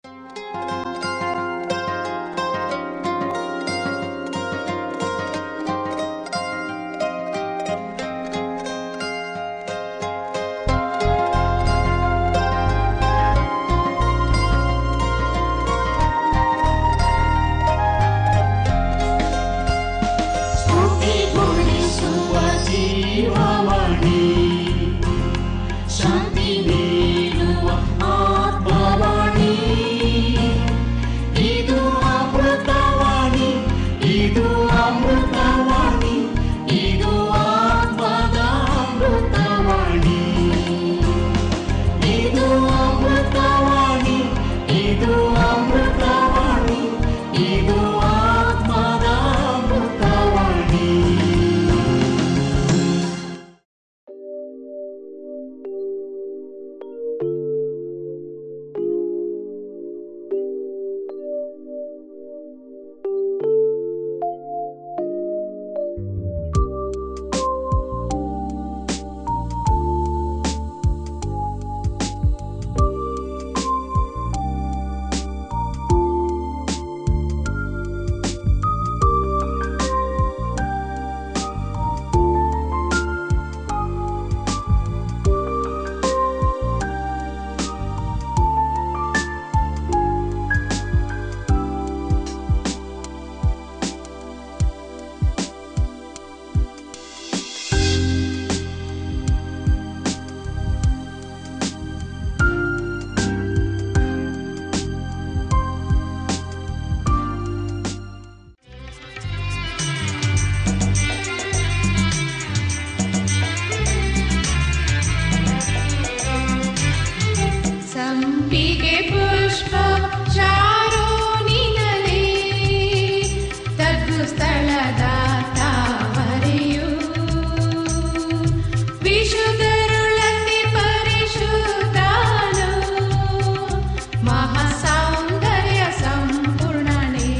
ಸ್ತುತಿಗೊಳಿಸುವ ಜೀವವಾಣಿ ಶಾಂತಿ ನೀಡುವ ಆತ್ಮವಾಣಿ ಇದು ಅಮೃತವಾಣಿ ಇದು ಅಮೃತವಾಣಿ ಇದು ಆತ್ಮದ ಅಮೃತವಾಣಿ ಇದು ಅಮೃತವಾಣಿ ಇದು ಅಮೃತವಾಣಿ ಇದು ಆತ್ಮದ ಅಮೃತವಾಣಿ ಸಂಪಿಗೆ ಪುಷ್ಪ ಶಾರೋನಿನಲೇ ತಗ್ಗು ಸ್ಥಳದ ತಾವರೆಯು ವಿಶುದ್ಧರುಳತಿ ಪರಿಶುದ್ಧನು ಮಹಾ ಸೌಂದರ್ಯ ಸಂಪೂರ್ಣನೇ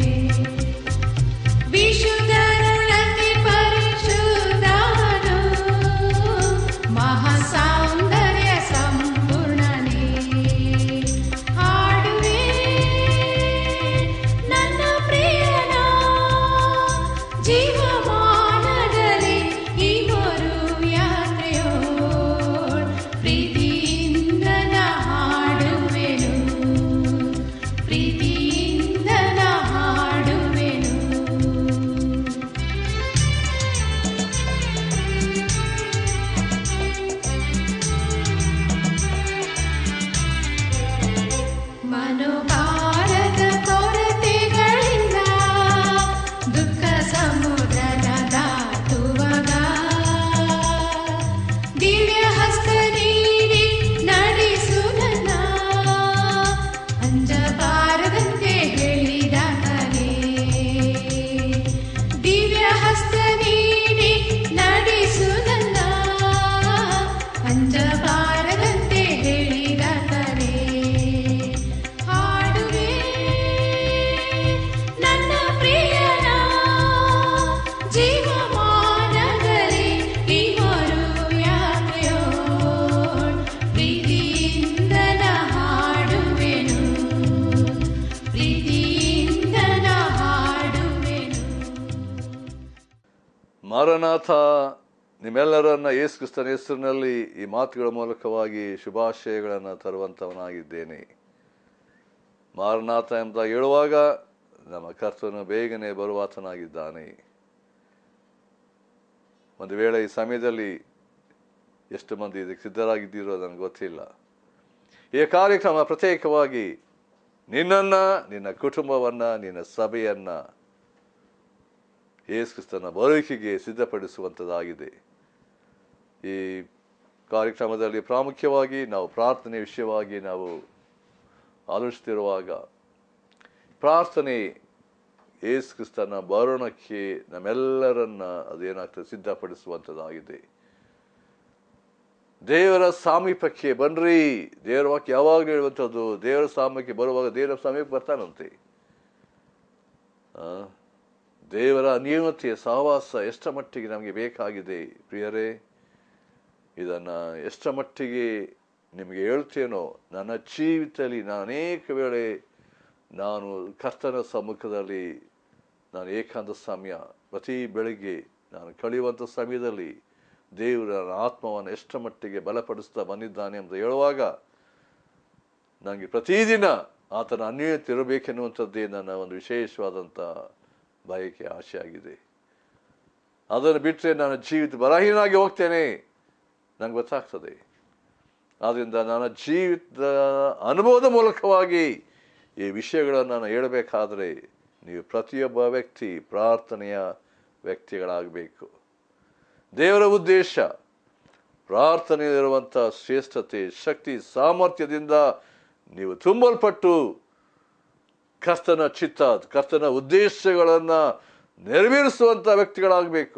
ವಿಶುದ್ಧರುಳತಿ ಪರಿಶುದ್ಧನು ಮಹಾ ಸೌಂದರ್ಯ ಸಂಪೂರ್ಣನೇ ಹಾಡುವೆ ನನ್ನ ಪ್ರಿಯನ ಜೀವಮಾನದಲ್ಲಿ ಈ ಮರು ಯಾತ್ರೆಯೋ ಪ್ರೀತಿಯಿಂದ ನಾ ಹಾಡುವೆನು ಪ್ರೀತಿಯಿಂದ ನಾ ಹಾಡುವೆನು ಮನೋಭಾರದ ಕೊರತೆಗಳಿಂದ ದುಃಖ ಸಮುದ್ರನ ದಾಟುವಾಗ ದಿವ್ಯ ಹಸ್ತ ನೀಡಿ ನಡೆಸು ನನ್ನ ಅಂಜಬಾರದಂತೆ ಹೇಳಿದಾಗಲೇ ದಿವ್ಯ ಹಸ್ತ ನೀಡಿ ನಡೆಸು ನನ್ನ ಅಂಜಬಾರದಂತೆ ಹೇಳಿದಾಗಲೇ ಹಾಡುವೆ ನನ್ನ ಪ್ರಿಯನ ಜೀವಮಾನದಲ್ಲಿ ಈ ಮರು ಯಾತ್ರೆಯೋ ಪ್ರೀತಿಯಿಂದ ನಾ ಹಾಡುವೆನು ಪ್ರೀತಿಯಿಂದ ನಾ ಹಾಡುವೆನು ಮಾರನಾಥ ನಿಮ್ಮೆಲ್ಲರನ್ನ ಯೇಸು ಕ್ರಿಸ್ತನ ಹೆಸರಿನಲ್ಲಿ ಈ ಮಾತುಗಳ ಮೂಲಕವಾಗಿ ಶುಭಾಶಯಗಳನ್ನು ತರುವಂಥವನಾಗಿದ್ದೇನೆ ಮಾರನಾಥ ಎಂಬ ಹೇಳುವಾಗ ನಮ್ಮ ಕರ್ತನು ಬೇಗನೆ ಬರುವಾತನಾಗಿದ್ದಾನೆ ಒಂದು ವೇಳೆ ಈ ಸಮಯದಲ್ಲಿ ಎಷ್ಟು ಮಂದಿ ಇದಕ್ಕೆ ಸಿದ್ಧರಾಗಿದ್ದೀರೋ ನನಗೆ ಗೊತ್ತಿಲ್ಲ ಈ ಕಾರ್ಯಕ್ರಮ ಪ್ರತ್ಯೇಕವಾಗಿ ನಿನ್ನನ್ನು ನಿನ್ನ ಕುಟುಂಬವನ್ನು ನಿನ್ನ ಸಭೆಯನ್ನು ಯೇಸು ಕ್ರಿಸ್ತನ ಬರುವಿಕೆಗೆ ಸಿದ್ಧಪಡಿಸುವಂಥದ್ದಾಗಿದೆ ಈ ಕಾರ್ಯಕ್ರಮದಲ್ಲಿ ಪ್ರಾಮುಖ್ಯವಾಗಿ ನಾವು ಪ್ರಾರ್ಥನೆ ವಿಷಯವಾಗಿ ನಾವು ಆಲೋಚಿಸ್ತಿರುವಾಗ ಪ್ರಾರ್ಥನೆ ಯೇಸು ಕ್ರಿಸ್ತನ ಬರೋಣಕ್ಕೆ ನಮ್ಮೆಲ್ಲರನ್ನ ಅದೇನಾಗ್ತದೆ ಸಿದ್ಧಪಡಿಸುವಂಥದ್ದಾಗಿದೆ ದೇವರ ಸಾಮೀಪಕ್ಕೆ ಬನ್ರಿ ದೇವರ ವಾಕ್ಯ ಯಾವಾಗಲೂ ಹೇಳುವಂಥದ್ದು ದೇವರ ಸಾಮೀಪಕ್ಕೆ ಬರುವಾಗ ದೇವರ ಸಮೀಪ ಬರ್ತಾನಂತೆ ಆ, ದೇವರ ನ್ಯೂನತೆಯ ಸಹವಾಸ ಎಷ್ಟರ ಮಟ್ಟಿಗೆ ನಮಗೆ ಬೇಕಾಗಿದೆ ಪ್ರಿಯರೇ ಇದನ್ನು ಎಷ್ಟರ ಮಟ್ಟಿಗೆ ನಿಮಗೆ ಹೇಳ್ತೇನೋ ನನ್ನ ಜೀವಿತದಲ್ಲಿ ನಾನು ಅನೇಕ ವೇಳೆ ನಾನು ಕರ್ತನ ಸಮ್ಮುಖದಲ್ಲಿ ನಾನು ಏಕಾಂತ ಸಮಯ ಪ್ರತಿ ಬೆಳಿಗ್ಗೆ ನಾನು ಕಳೆಯುವಂಥ ಸಮಯದಲ್ಲಿ ದೇವರು ನನ್ನ ಆತ್ಮವನ್ನು ಎಷ್ಟರ ಮಟ್ಟಿಗೆ ಬಲಪಡಿಸ್ತಾ ಬಂದಿದ್ದಾನೆ ಅಂತ ಹೇಳುವಾಗ ನನಗೆ ಪ್ರತಿದಿನ ಆತನ ಅನ್ಯೋನ್ಯತೆ ಇರಬೇಕೆನ್ನುವಂಥದ್ದೇ ನನ್ನ ಒಂದು ವಿಶೇಷವಾದಂಥ ಬಯಕೆ ಆಸೆ ಆಗಿದೆ ಅದನ್ನು ಬಿಟ್ಟರೆ ನನ್ನ ಜೀವಿತ ಬಲಹೀನಾಗಿ ಹೋಗ್ತೇನೆ ನನಗೆ ಗೊತ್ತಾಗ್ತದೆ ಆದ್ದರಿಂದ ನನ್ನ ಜೀವಿತದ ಅನುಭವದ ಮೂಲಕವಾಗಿ ಈ ವಿಷಯಗಳನ್ನು ನಾನು ಹೇಳಬೇಕಾದ್ರೆ ನೀವು ಪ್ರತಿಯೊಬ್ಬ ವ್ಯಕ್ತಿ ಪ್ರಾರ್ಥನೆಯ ವ್ಯಕ್ತಿಗಳಾಗಬೇಕು ದೇವರ ಉದ್ದೇಶ ಪ್ರಾರ್ಥನೆಯಲ್ಲಿರುವಂಥ ಶ್ರೇಷ್ಠತೆ ಶಕ್ತಿ ಸಾಮರ್ಥ್ಯದಿಂದ ನೀವು ತುಂಬಲ್ಪಟ್ಟು ಕರ್ತನ ಚಿತ್ತ ಕರ್ತನ ಉದ್ದೇಶಗಳನ್ನು ನೆರವೇರಿಸುವಂಥ ವ್ಯಕ್ತಿಗಳಾಗಬೇಕು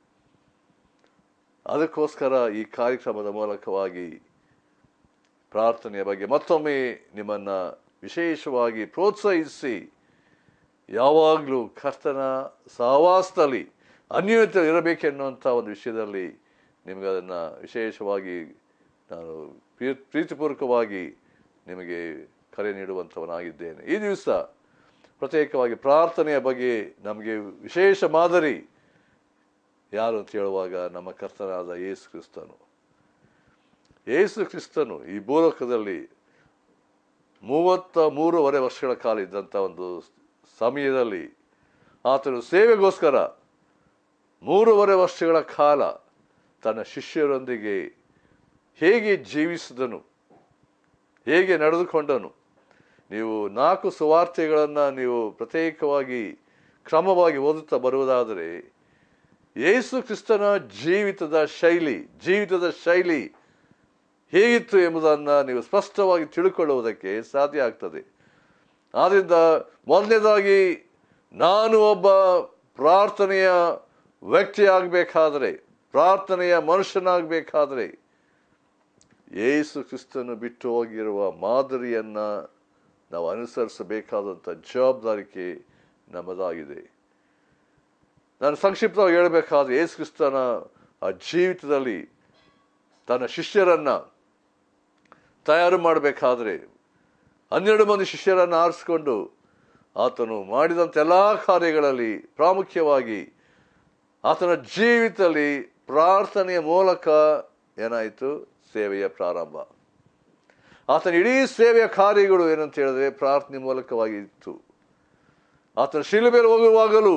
ಅದಕ್ಕೋಸ್ಕರ ಈ ಕಾರ್ಯಕ್ರಮದ ಮೂಲಕವಾಗಿ ಪ್ರಾರ್ಥನೆಯ ಬಗ್ಗೆ ಮತ್ತೊಮ್ಮೆ ನಿಮ್ಮನ್ನು ವಿಶೇಷವಾಗಿ ಪ್ರೋತ್ಸಾಹಿಸಿ ಯಾವಾಗಲೂ ಕರ್ತನ ಸಹವಾಸದಲ್ಲಿ ಅನ್ಯೋನ್ಯತೆ ಇರಬೇಕೆನ್ನುವಂಥ ಒಂದು ವಿಷಯದಲ್ಲಿ ನಿಮಗೆ ಅದನ್ನು ವಿಶೇಷವಾಗಿ ನಾನು ಪ್ರೀ- ಪ್ರೀತಿಪೂರ್ವಕವಾಗಿ ನಿಮಗೆ ಕರೆ ನೀಡುವಂಥವನಾಗಿದ್ದೇನೆ ಈ ದಿವಸ ಪ್ರತ್ಯೇಕವಾಗಿ ಪ್ರಾರ್ಥನೆಯ ಬಗ್ಗೆ ನಮಗೆ ವಿಶೇಷ ಮಾದರಿ ಯಾರು ಅಂತ ಹೇಳುವಾಗ ನಮ್ಮ ಕರ್ತನಾದ ಯೇಸು ಕ್ರಿಸ್ತನು ಯೇಸು ಕ್ರಿಸ್ತನು ಈ ಭೂಲೋಕದಲ್ಲಿ ಮೂವತ್ತ ಮೂರುವರೆ ವರ್ಷಗಳ ಕಾಲ ಇದ್ದಂಥ ಒಂದು ಸಮಯದಲ್ಲಿ ಆತನು ಸೇವೆಗೋಸ್ಕರ ಮೂರುವರೆ ವರ್ಷಗಳ ಕಾಲ ತನ್ನ ಶಿಷ್ಯರೊಂದಿಗೆ ಹೇಗೆ ಜೀವಿಸಿದನು ಹೇಗೆ ನಡೆದುಕೊಂಡನು ನೀವು ನಾಲ್ಕು ಸುವಾರ್ತೆಗಳನ್ನು ನೀವು ಪ್ರತ್ಯೇಕವಾಗಿ ಕ್ರಮವಾಗಿ ಓದುತ್ತಾ ಬರುವುದಾದರೆ ಯೇಸು ಕ್ರಿಸ್ತನ ಜೀವಿತದ ಶೈಲಿ ಜೀವಿತದ ಶೈಲಿ ಹೇಗಿತ್ತು ಎಂಬುದನ್ನು ನೀವು ಸ್ಪಷ್ಟವಾಗಿ ತಿಳ್ಕೊಳ್ಳುವುದಕ್ಕೆ ಸಾಧ್ಯ ಆಗ್ತದೆ ಆದ್ದರಿಂದ ಮೊದಲನೇದಾಗಿ ನಾನು ಒಬ್ಬ ಪ್ರಾರ್ಥನೆಯ ವ್ಯಕ್ತಿ ಆಗಬೇಕಾದರೆ ಪ್ರಾರ್ಥನೆಯ ಮನುಷ್ಯನಾಗಬೇಕಾದರೆ ಯೇಸು ಕ್ರಿಸ್ತನು ಬಿಟ್ಟು ಹೋಗಿರುವ ಮಾದರಿಯನ್ನು ನಾವು ಅನುಸರಿಸಬೇಕಾದಂಥ ಜವಾಬ್ದಾರಿಕೆ ನಮ್ಮದಾಗಿದೆ ನಾನು ಸಂಕ್ಷಿಪ್ತವಾಗಿ ಹೇಳಬೇಕಾದ್ರೆ ಯೇಸು ಕ್ರಿಸ್ತನ ಆ ಜೀವಿತದಲ್ಲಿ ತನ್ನ ಶಿಷ್ಯರನ್ನು ತಯಾರು ಮಾಡಬೇಕಾದ್ರೆ ಹನ್ನೆರಡು ಮಂದಿ ಶಿಷ್ಯರನ್ನು ಆರಿಸಿಕೊಂಡು ಆತನು ಮಾಡಿದಂಥ ಎಲ್ಲ ಕಾರ್ಯಗಳಲ್ಲಿ ಪ್ರಾಮುಖ್ಯವಾಗಿ ಆತನ ಜೀವಿತದಲ್ಲಿ ಪ್ರಾರ್ಥನೆಯ ಮೂಲಕ ಏನಾಯಿತು ಸೇವೆಯ ಪ್ರಾರಂಭ ಆತನ ಇಡೀ ಸೇವೆಯ ಕಾರ್ಯಗಳು ಏನಂತ ಹೇಳಿದ್ರೆ ಪ್ರಾರ್ಥನೆ ಮೂಲಕವಾಗಿ ಇತ್ತು ಆತನ ಶಿಲುಬೆಯಲ್ಲಿ ಹೋಗುವಾಗಲೂ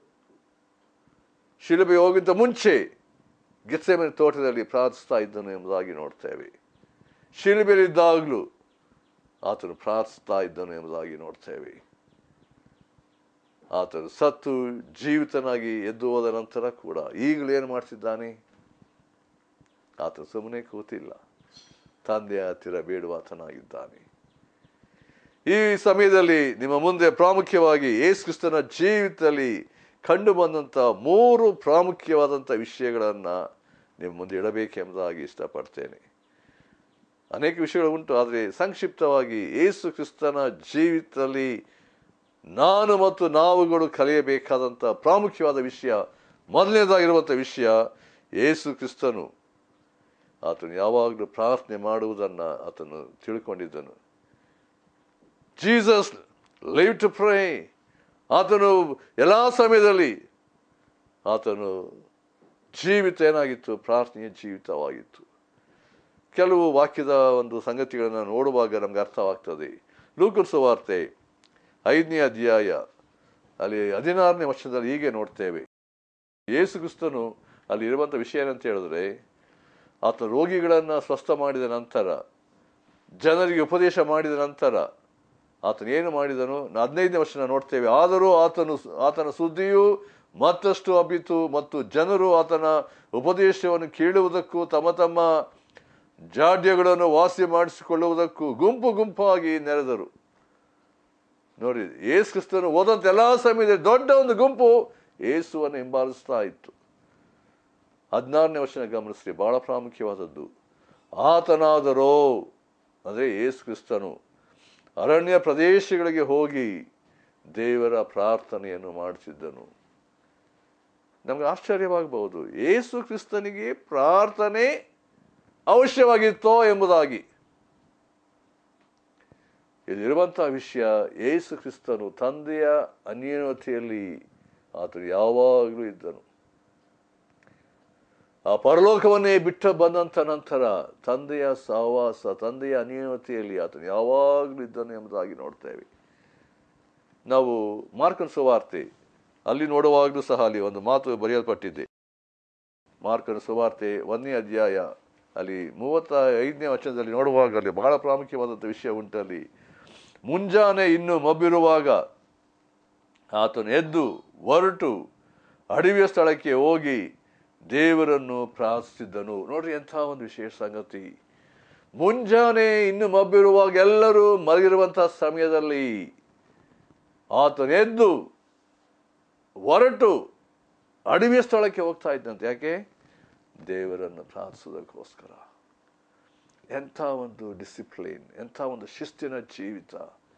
ಶಿಲುಬೆ ಹೋಗಿದ್ದ ಮುಂಚೆ ಗೆತ್ಸೆಮನೆ ತೋಟದಲ್ಲಿ ಪ್ರಾರ್ಥಿಸ್ತಾ ಇದ್ದನು ಎಂಬುದಾಗಿ ನೋಡ್ತೇವೆ ಶಿಲುಬೆಯಲ್ಲಿದ್ದಾಗಲೂ ಆತನು ಪ್ರಾರ್ಥಿಸ್ತಾ ಇದ್ದನು ಎಂಬುದಾಗಿ ನೋಡ್ತೇವೆ ಆತನು ಸತ್ತು ಜೀವಿತನಾಗಿ ಎದ್ದು ಹೋದ ನಂತರ ಕೂಡ ಈಗಲೂ ಏನು ಮಾಡ್ತಿದ್ದಾನೆ ಆತ ಸುಮ್ಮನೆ ಕೂತಿಲ್ಲ ತಂದೆಯ ಹತ್ತಿರ ಬೇಡುವಾತನಾಗಿದ್ದಾನೆ ಈ ಸಮಯದಲ್ಲಿ ನಿಮ್ಮ ಮುಂದೆ ಪ್ರಾಮುಖ್ಯವಾಗಿ ಯೇಸು ಕ್ರಿಸ್ತನ ಜೀವಿತದಲ್ಲಿ ಕಂಡು ಬಂದಂಥ ಮೂರು ಪ್ರಾಮುಖ್ಯವಾದಂಥ ವಿಷಯಗಳನ್ನು ನಿಮ್ಮ ಮುಂದೆ ಇಡಬೇಕೆಂಬುದಾಗಿ ಇಷ್ಟಪಡ್ತೇನೆ ಅನೇಕ ವಿಷಯಗಳು ಉಂಟು ಆದರೆ ಸಂಕ್ಷಿಪ್ತವಾಗಿ ಯೇಸು ಕ್ರಿಸ್ತನ ಜೀವಿತದಲ್ಲಿ ನಾನು ಮತ್ತು ನಾವುಗಳು ಕಲಿಯಬೇಕಾದಂಥ ಪ್ರಾಮುಖ್ಯವಾದ ವಿಷಯ ಮೊದಲನೇದಾಗಿರುವಂಥ ವಿಷಯ ಯೇಸು ಕ್ರಿಸ್ತನು ಆತನು ಯಾವಾಗಲೂ ಪ್ರಾರ್ಥನೆ ಮಾಡುವುದನ್ನು ಆತನು ತಿಳ್ಕೊಂಡಿದ್ದನು ಜೀಸಸ್ ಲೈವ್ ಟು ಪ್ರೇ ಆತನು ಎಲ್ಲ ಸಮಯದಲ್ಲಿ ಆತನು ಜೀವಿತ ಏನಾಗಿತ್ತು ಪ್ರಾರ್ಥನೆಯ ಜೀವಿತವಾಗಿತ್ತು ಕೆಲವು ವಾಕ್ಯದ ಒಂದು ಸಂಗತಿಗಳನ್ನು ನೋಡುವಾಗ ನಮ್ಗೆ ಅರ್ಥವಾಗ್ತದೆ ಲೂಕರ್ ಸುವಾರ್ತೆ ಐದನೇ ಅಧ್ಯಾಯ ಅಲ್ಲಿ ಹದಿನಾರನೇ ವರ್ಷದಲ್ಲಿ ಹೀಗೆ ನೋಡ್ತೇವೆ ಯೇಸು ಕ್ರಿಸ್ತನು ಅಲ್ಲಿ ಇರುವಂಥ ವಿಷಯ ಏನಂತ ಹೇಳಿದ್ರೆ ಆತ ರೋಗಿಗಳನ್ನು ಸ್ವಸ್ಥ ಮಾಡಿದ ನಂತರ ಜನರಿಗೆ ಉಪದೇಶ ಮಾಡಿದ ನಂತರ ಆತನು ಏನು ಮಾಡಿದನು ನಾ ಹದಿನೈದನೇ ವರ್ಷ ನೋಡ್ತೇವೆ ಆದರೂ ಆತನು ಆತನ ಸುದ್ದಿಯು ಮತ್ತಷ್ಟು ಹಬ್ಬಿತು ಮತ್ತು ಜನರು ಆತನ ಉಪದೇಶವನ್ನು ಕೇಳುವುದಕ್ಕೂ ತಮ್ಮ ತಮ್ಮ ಜಾಡ್ಯಗಳನ್ನು ವಾಸಿ ಮಾಡಿಸಿಕೊಳ್ಳುವುದಕ್ಕೂ ಗುಂಪು ಗುಂಪಾಗಿ ನೆರೆದರು ನೋಡಿ ಏಸು ಕ್ರಿಸ್ತನು ಹೋದಂತ ಎಲ್ಲ ಸಮಯದಲ್ಲಿ ದೊಡ್ಡ ಒಂದು ಗುಂಪು ಏಸುವನ್ನು ಹಿಂಬಾಲಿಸ್ತಾ ಇತ್ತು ಹದಿನಾರನೇ ವರ್ಷನ ಗಮನಿಸ್ರಿ ಬಹಳ ಪ್ರಾಮುಖ್ಯವಾದದ್ದು ಆತನಾದರೋ ಅಂದರೆ ಏಸು ಕ್ರಿಸ್ತನು ಅರಣ್ಯ ಪ್ರದೇಶಗಳಿಗೆ ಹೋಗಿ ದೇವರ ಪ್ರಾರ್ಥನೆಯನ್ನು ಮಾಡುತ್ತಿದ್ದನು ನಮಗೆ ಆಶ್ಚರ್ಯವಾಗಬಹುದು ಏಸು ಕ್ರಿಸ್ತನಿಗೆ ಪ್ರಾರ್ಥನೆ ಅವಶ್ಯವಾಗಿತ್ತೋ ಎಂಬುದಾಗಿ ಇಲ್ಲಿರುವಂಥ ವಿಷಯ ಯೇಸು ಕ್ರಿಸ್ತನು ತಂದೆಯ ಅನ್ಯೋನ್ಯತೆಯಲ್ಲಿ ಆತನು ಯಾವಾಗಲೂ ಇದ್ದನು ಆ ಪರಲೋಕವನ್ನೇ ಬಿಟ್ಟು ಬಂದಂಥ ನಂತರ ತಂದೆಯ ಸಹವಾಸ ತಂದೆಯ ಅನ್ಯೋನ್ಯತೆಯಲ್ಲಿ ಆತನು ಯಾವಾಗಲೂ ಇದ್ದನು ಎಂಬುದಾಗಿ ನೋಡ್ತೇವೆ ನಾವು ಮಾರ್ಕನ್ ಸುವಾರ್ತೆ ಅಲ್ಲಿ ನೋಡುವಾಗಲೂ ಸಹ ಅಲ್ಲಿ ಒಂದು ಮಾತು ಬರೆಯಲ್ಪಟ್ಟಿದೆ ಮಾರ್ಕನ ಸುವಾರ್ತೆ ಒಂದನೇ ಅಧ್ಯಾಯ ಅಲ್ಲಿ ಮೂವತ್ತ ಐದನೇ ವಚನದಲ್ಲಿ ನೋಡುವಾಗ ಅಲ್ಲಿ ಬಹಳ ಪ್ರಾಮುಖ್ಯವಾದಂಥ ವಿಷಯ ಉಂಟಲ್ಲಿ ಮುಂಜಾನೆ ಇನ್ನು ಮಬ್ಬಿರುವಾಗ ಆತನು ಎದ್ದು ಹೊರಟು ಅಡವಿಯ ಸ್ಥಳಕ್ಕೆ ಹೋಗಿ ದೇವರನ್ನು ಪ್ರಾರ್ಥಿಸಿದ್ದನು ನೋಡ್ರಿ ಎಂಥ ಒಂದು ವಿಶೇಷ ಸಂಗತಿ ಮುಂಜಾನೆ ಇನ್ನು ಮಬ್ಬಿರುವಾಗ ಎಲ್ಲರೂ ಮಲಗಿರುವಂಥ ಸಮಯದಲ್ಲಿ ಆತನು ಎದ್ದು ಹೊರಟು ಅಡವಿಯ ಸ್ಥಳಕ್ಕೆ ಹೋಗ್ತಾ ಇದ್ದಂತೆ ಯಾಕೆ ದೇವರನ್ನು ಪ್ರಾರ್ಥಿಸೋದಕ್ಕೋಸ್ಕರ ಎಂಥ ಒಂದು ಡಿಸಿಪ್ಲಿನ್ ಎಂಥ ಒಂದು ಶಿಸ್ತಿನ ಜೀವಿತ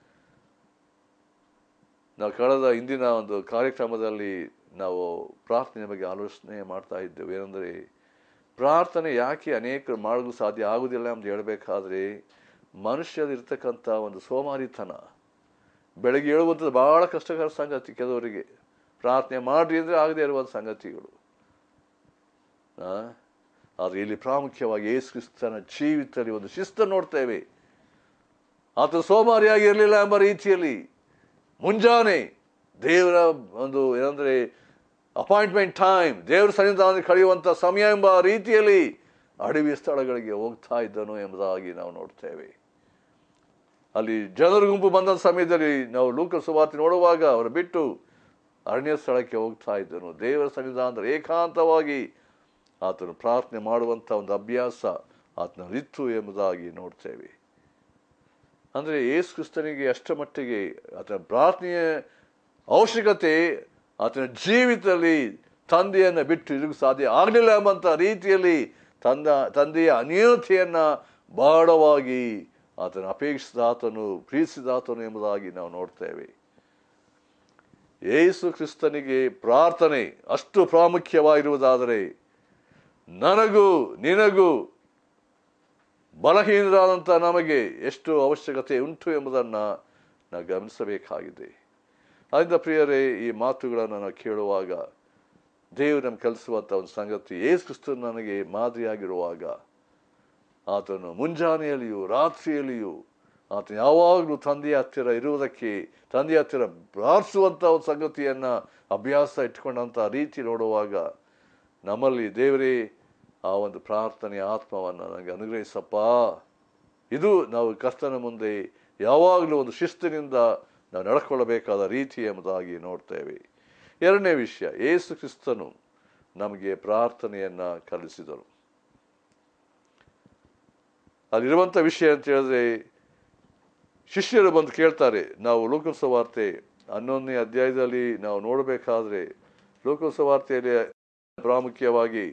ನಾವು ಕಳೆದ ಇಂದಿನ ಒಂದು ಕಾರ್ಯಕ್ರಮದಲ್ಲಿ ನಾವು ಪ್ರಾರ್ಥನೆ ಬಗ್ಗೆ ಆಲೋಚನೆ ಮಾಡ್ತಾ ಇದ್ದೇವೆ ಏನಂದರೆ ಪ್ರಾರ್ಥನೆ ಯಾಕೆ ಅನೇಕರು ಮಾಡಲು ಸಾಧ್ಯ ಆಗುವುದಿಲ್ಲ ಅಂತ ಹೇಳಬೇಕಾದ್ರೆ ಮನುಷ್ಯರಿರ್ತಕ್ಕಂಥ ಒಂದು ಸೋಮಾರಿತನ ಬೆಳಗ್ಗೆ ಹೇಳುವಂಥದ್ದು ಬಹಳ ಕಷ್ಟಕರ ಸಂಗತಿ ಕೆಲವರಿಗೆ ಪ್ರಾರ್ಥನೆ ಮಾಡ್ರಿ ಅಂದರೆ ಆಗದೆ ಇರುವಂಥ ಸಂಗತಿಗಳು ಆ? ಆದರೆ ಇಲ್ಲಿ ಪ್ರಾಮುಖ್ಯವಾಗಿ ಯೇಸು ಕ್ರಿಸ್ತನ ಜೀವಿತದಲ್ಲಿ ಒಂದು ಶಿಸ್ತನ್ನು ನೋಡ್ತೇವೆ ಆತ ಸೋಮಾರಿಯಾಗಿ ಇರಲಿಲ್ಲ ಎಂಬ ರೀತಿಯಲ್ಲಿ ಮುಂಜಾನೆ ದೇವರ ಒಂದು ಏನಂದರೆ ಅಪಾಯಿಂಟ್ಮೆಂಟ್ ಟೈಮ್ ದೇವರ ಸನ್ನಿಧಾನದಲ್ಲಿ ಕಳೆಯುವಂಥ ಸಮಯ ಎಂಬ ರೀತಿಯಲ್ಲಿ ಅಡವಿ ಸ್ಥಳಗಳಿಗೆ ಹೋಗ್ತಾ ಇದ್ದನು ಎಂಬುದಾಗಿ ನಾವು ನೋಡ್ತೇವೆ ಅಲ್ಲಿ ಜನರ ಗುಂಪು ಬಂದ ಸಮಯದಲ್ಲಿ ನಾವು ಲೂಕ ಸುವಾರ್ತೆ ನೋಡುವಾಗ ಅವರು ಬಿಟ್ಟು ಅರಣ್ಯ ಸ್ಥಳಕ್ಕೆ ಹೋಗ್ತಾ ಇದ್ದನು ದೇವರ ಸನ್ನಿಧಾನದಲ್ಲಿ ಏಕಾಂತವಾಗಿ ಆತನು ಪ್ರಾರ್ಥನೆ ಮಾಡುವಂಥ ಒಂದು ಅಭ್ಯಾಸ ಆತನಲ್ಲಿತ್ತು ಎಂಬುದಾಗಿ ನೋಡ್ತೇವೆ ಅಂದರೆ ಯೇಸು ಕ್ರಿಸ್ತನಿಗೆ ಅಷ್ಟರ ಮಟ್ಟಿಗೆ ಆತನ ಪ್ರಾರ್ಥನೆಯ ಅವಶ್ಯಕತೆ ಆತನ ಜೀವಿತದಲ್ಲಿ ತಂದೆಯನ್ನು ಬಿಟ್ಟು ಇದಕ್ಕೂ ಸಾಧ್ಯ ಆಗಲಿಲ್ಲ ಎಂಬಂಥ ರೀತಿಯಲ್ಲಿ ತಂದ ತಂದೆಯ ಅನ್ಯೋನ್ಯತೆಯನ್ನು ಬಹಳವಾಗಿ ಆತನ ಅಪೇಕ್ಷಿಸಿದ ಆತನು ಪ್ರೀತಿಸಿದ ಆತನು ಎಂಬುದಾಗಿ ನಾವು ನೋಡ್ತೇವೆ ಯೇಸು ಕ್ರಿಸ್ತನಿಗೆ ಪ್ರಾರ್ಥನೆ ಅಷ್ಟು ಪ್ರಾಮುಖ್ಯವಾಗಿರುವುದಾದರೆ ನನಗೂ ನಿನಗೂ ಬಲಹೀನರಾದಂಥ ನಮಗೆ ಎಷ್ಟು ಅವಶ್ಯಕತೆ ಉಂಟು ಎಂಬುದನ್ನು ನಾವು ಗಮನಿಸಬೇಕಾಗಿದೆ ಅದರಿಂದ ಪ್ರಿಯರೇ ಈ ಮಾತುಗಳನ್ನು ನಾವು ಕೇಳುವಾಗ ದೇವರು ನಮ್ಗೆ ಕಲಿಸುವಂಥ ಒಂದು ಸಂಗತಿ ಏಸು ಕ್ರಿಸ್ತನು ನನಗೆ ಮಾದರಿಯಾಗಿರುವಾಗ ಆತನು ಮುಂಜಾನೆಯಲ್ಲಿಯೂ ರಾತ್ರಿಯಲ್ಲಿಯೂ ಆತ ಯಾವಾಗಲೂ ತಂದೆಯ ಹತ್ತಿರ ಇರುವುದಕ್ಕೆ ತಂದೆಯ ಹತ್ತಿರ ಪ್ರಾರ್ಥಿಸುವಂಥ ಒಂದು ಸಂಗತಿಯನ್ನು ಅಭ್ಯಾಸ ಇಟ್ಕೊಂಡಂಥ ರೀತಿ ನೋಡುವಾಗ ನಮ್ಮಲ್ಲಿ ದೇವರೇ ಆ ಒಂದು ಪ್ರಾರ್ಥನೆಯ ಆತ್ಮವನ್ನು ನನಗೆ ಅನುಗ್ರಹಿಸಪ್ಪ ಇದು ನಾವು ಕರ್ತನ ಮುಂದೆ ಯಾವಾಗಲೂ ಒಂದು ಶಿಸ್ತಿನಿಂದ ನಾವು ನಡ್ಕೊಳ್ಳಬೇಕಾದ ರೀತಿ ಎಂಬುದಾಗಿ ನೋಡ್ತೇವೆ ಎರಡನೇ ವಿಷಯ ಏಸು ಕ್ರಿಸ್ತನು ನಮಗೆ ಪ್ರಾರ್ಥನೆಯನ್ನು ಕಲಿಸಿದರು ಅಲ್ಲಿರುವಂಥ ವಿಷಯ ಅಂತ ಹೇಳಿದ್ರೆ ಶಿಷ್ಯರು ಬಂದು ಕೇಳ್ತಾರೆ ನಾವು ಲೋಕೋತ್ಸವ ವಾರ್ತೆ ಹನ್ನೊಂದನೇ ಅಧ್ಯಾಯದಲ್ಲಿ ನಾವು ನೋಡಬೇಕಾದ್ರೆ ಲೋಕೋತ್ಸವ ವಾರ್ತೆಯಲ್ಲಿ ಪ್ರಾಮುಖ್ಯವಾಗಿ